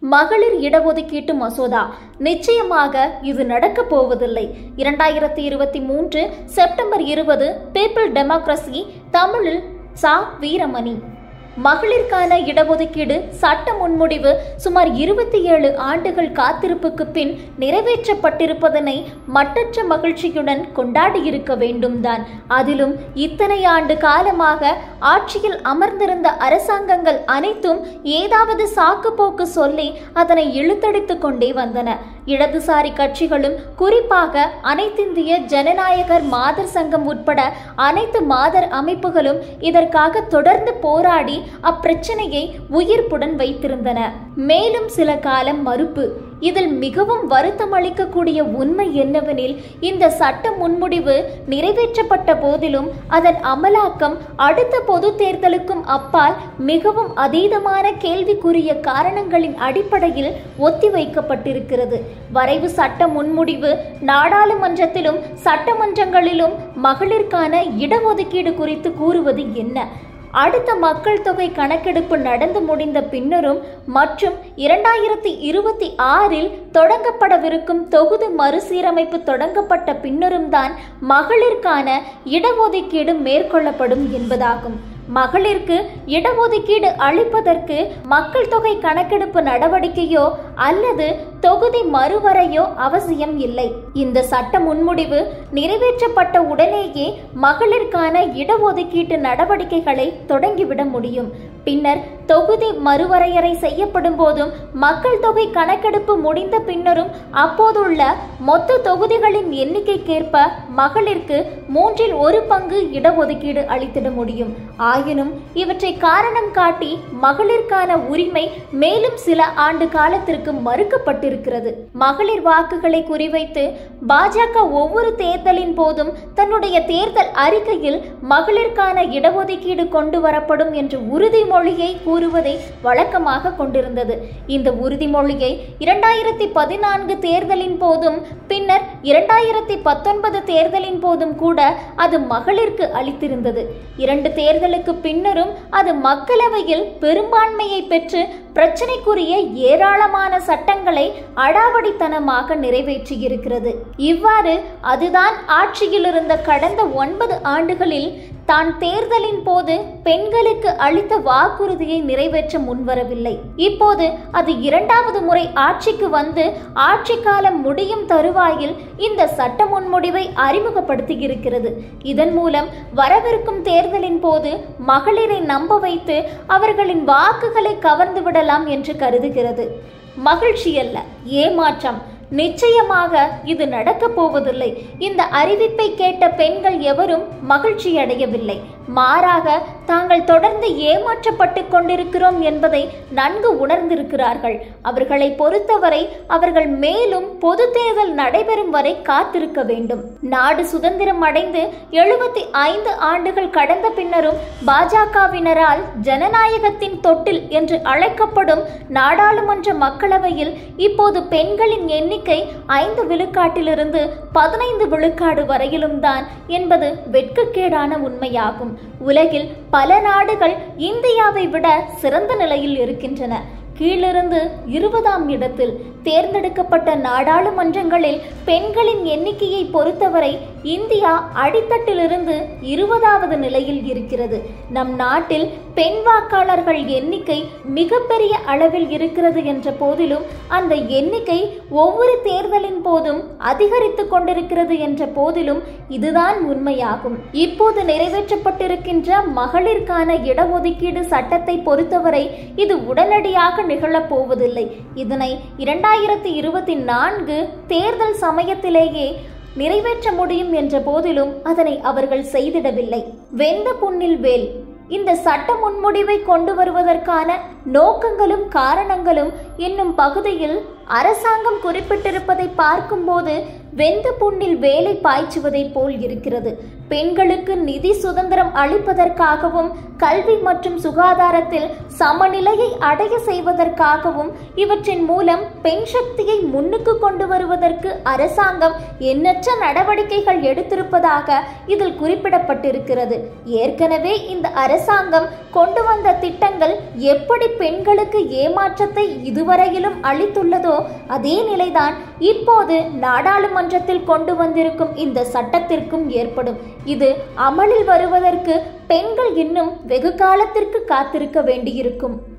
மகளிர் இடஒதுக்கீட்டு மசோதா நிச்சயமாக இது நடக்கப் போவதில்லை இரண்டாயிரத்தி இருபத்தி மூன்று செப்டம்பர் இருபது பீப்பிள் டெமோக்ரஸி தமிழில் சா வீரமணி மகளிருக்கான இடஒதுக்கீடு சட்ட முன்முடிவு சுமார் இருபத்தி ஏழு ஆண்டுகள் காத்திருப்புக்கு பின் நிறைவேற்றப்பட்டிருப்பதனை மட்டற்ற மகிழ்ச்சியுடன் கொண்டாடியிருக்க வேண்டும் தான் அதிலும் இத்தனை ஆண்டு காலமாக ஆட்சியில் அமர்ந்திருந்த அரசாங்கங்கள் அனைத்தும் ஏதாவது சாக்கு போக்கு சொல்லி அதனை இழுத்தடித்துக் கொண்டே வந்தன இடதுசாரி கட்சிகளும் குறிப்பாக அனைத்திந்திய ஜனநாயகர் மாதர் சங்கம் உட்பட அனைத்து மாதர் அமைப்புகளும் இதற்காக தொடர்ந்து போராடி அப்பிரச்சனையை உயிர்ப்புடன் வைத்திருந்தன மேலும் சில காலம் மறுப்பு இதில் மிகவும் வருத்தம் அளிக்கக்கூடிய உண்மை என்னவெனில் இந்த சட்ட முன்முடிவு நிறைவேற்றப்பட்ட போதிலும் அதன் அமலாக்கம் அடுத்த பொது தேர்தலுக்கும் அப்பால் மிகவும் அதீதமான கேள்விக்குரிய காரணங்களின் அடிப்படையில் ஒத்திவைக்கப்பட்டிருக்கிறது வரைவு சட்ட முன்முடிவு நாடாளுமன்றத்திலும் சட்டமன்றங்களிலும் மகளிருக்கான இடஒதுக்கீடு குறித்து கூறுவது என்ன அடுத்த மக்கள் தொகை கணக்கெடுப்பு நடந்து முடிந்த பின்னரும் மற்றும் இரண்டாயிரத்தி இருபத்தி ஆறில் தொடங்கப்படவிருக்கும் தொகுதி மறுசீரமைப்பு தொடங்கப்பட்ட பின்னரும் தான் மகளிருக்கான இடஒதுக்கீடு மேற்கொள்ளப்படும் என்பதாகும் மகளிருக்கு இடஒதுக்கீடு அளிப்பதற்கு மக்கள் தொகை கணக்கெடுப்பு நடவடிக்கையோ அல்லது தொகுதி மறுவரையோ அவசியம் இல்லை இந்த சட்ட முன்முடிவு நிறைவேற்றப்பட்ட உடனேயே மகளிருக்கான இடஒதுக்கீட்டு நடவடிக்கைகளை தொடங்கிவிட முடியும் பின்னர் தொகுதி மறுவரையறை செய்யப்படும் போதும் மக்கள் தொகை கணக்கெடுப்பு முடிந்த பின்னரும் அப்போதுள்ள மொத்த தொகுதிகளின் எண்ணிக்கைக்கேற்ப மகளிருக்கு மூன்றில் ஒரு பங்கு இடஒதுக்கீடு அளித்திட முடியும் ஆயினும் இவற்றை காரணம் காட்டி மகளிருக்கான உரிமை மேலும் சில ஆண்டு காலத்திற்கு மறுக்கப்பட்டிருக்கிறது மகளிர் வாக்குகளை குறிவைத்து பாஜக ஒவ்வொரு தேர்தலின் போதும் தன்னுடைய தேர்தல் அறிக்கையில் மகளிருக்கான இடஒதுக்கீடு கொண்டு வரப்படும் என்ற உறுதிமொழியை கூறுவதை வழக்கமாக கொண்டிருந்தது இந்த உறுதிமொழியை இரண்டாயிரத்தி பதினான்கு தேர்தலின் போதும் பின்னர் இரண்டாயிரத்தி பத்தொன்பது தேர்தலின் போதும் கூட அது மகளிருக்கு அளித்திருந்தது இரண்டு தேர்தலுக்கு பின்னரும் அது மக்களவையில் பெரும்பான்மையை பெற்று பிரச்சனைக்குரிய ஏராளமான சட்டங்களை அடாவடித்தனமாக நிறைவேற்றியிருக்கிறது இவ்வாறு அதுதான் ஆட்சியில் இருந்த கடந்த ஒன்பது ஆண்டுகளில் தான் தேர்தலின் போது பெண்களுக்கு அளித்த வாக்குறுதியை நிறைவேற்ற முன்வரவில்லை இப்போது அது இரண்டாவது முறை ஆட்சிக்கு வந்து ஆட்சி காலம் முடியும் தருவாயில் இந்த சட்ட முன்முடிவை அறிமுகப்படுத்தி இருக்கிறது இதன் மூலம் வரவிருக்கும் தேர்தலின் போது மகளிரை நம்ப வைத்து அவர்களின் வாக்குகளை கவர்ந்து விடலாம் என்று கருதுகிறது மகிழ்ச்சி அல்ல ஏமாற்றம் நிச்சயமாக இது நடக்கப் போவதில்லை இந்த அறிவிப்பை கேட்ட பெண்கள் எவரும் மகிழ்ச்சி அடையவில்லை மாறாக தாங்கள் தொடர்ந்து ஏமாற்றப்பட்டு கொண்டிருக்கிறோம் என்பதை நன்கு உணர்ந்திருக்கிறார்கள் அவர்களை பொறுத்தவரை அவர்கள் மேலும் பொது தேர்தல் நடைபெறும் வரை காத்திருக்க வேண்டும் நாடு சுதந்திரம் அடைந்து எழுபத்தி ஐந்து ஆண்டுகள் கடந்த பின்னரும் பாஜகவினரால் ஜனநாயகத்தின் தொட்டில் என்று அழைக்கப்படும் நாடாளுமன்ற மக்களவையில் இப்போது பெண்களின் எண்ணிக்கை ஐந்து விழுக்காட்டிலிருந்து பதினைந்து விழுக்காடு வரையிலும் தான் என்பது வெட்கக்கேடான உண்மையாகும் உலகில் பல நாடுகள் இந்தியாவை விட சிறந்த நிலையில் இருக்கின்றன கீழிருந்து இருபதாம் இடத்தில் தேர்ந்தெடுக்கப்பட்ட நாடாளுமன்றங்களில் பெண்களின் எண்ணிக்கையை பொறுத்தவரை இந்தியா அடித்தட்டிலிருந்து இருபதாவது நிலையில் இருக்கிறது நம் நாட்டில் பெண் வாக்காளர்கள் எண்ணிக்கை மிகப்பெரிய அளவில் இருக்கிறது என்ற போதிலும் அந்த எண்ணிக்கை ஒவ்வொரு தேர்தலின் போதும் அதிகரித்து கொண்டிருக்கிறது என்ற போதிலும் இதுதான் உண்மையாகும் இப்போது நிறைவேற்றப்பட்டிருக்கின்ற மகளிருக்கான இடஒதுக்கீடு சட்டத்தை பொறுத்தவரை இது உடனடியாக நிகழப் போவதில்லை இதனை இரண்டாயிரத்தி இருபத்தி நான்கு தேர்தல் சமயத்திலேயே நிறைவேற்ற முடியும் என்ற போதிலும் அதனை அவர்கள் செய்திடவில்லை வெந்த புண்ணில் வேல் இந்த சட்ட முன்முடிவை கொண்டு வருவதற்கான நோக்கங்களும் காரணங்களும் என்னும் பகுதியில் அரசாங்கம் குறிப்பிட்டிருப்பதை பார்க்கும்போது வெந்த புண்ணில் வேலை பாய்ச்சுவதைப் போல் இருக்கிறது பெண்களுக்கு நிதி சுதந்திரம் அளிப்பதற்காகவும் கல்வி மற்றும் சுகாதாரத்தில் சமநிலையை அடைய செய்வதற்காகவும் இவற்றின் மூலம் பெண் சக்தியை முன்னுக்கு கொண்டு வருவதற்கு அரசாங்கம் எண்ணற்ற நடவடிக்கைகள் எடுத்திருப்பதாக இதில் குறிப்பிடப்பட்டிருக்கிறது ஏற்கனவே இந்த அரசாங்கம் கொண்டு வந்த திட்டங்கள் எப்படி பெண்களுக்கு ஏமாற்றத்தை இதுவரையிலும் அளித்துள்ளதோ அதே நிலைதான் இப்போது நாடாளுமன்றத்தில் கொண்டு வந்திருக்கும் இந்த சட்டத்திற்கும் ஏற்படும் இது அமலில் வருவதற்கு பெண்கள் இன்னும் வெகு காலத்திற்கு காத்திருக்க வேண்டியிருக்கும்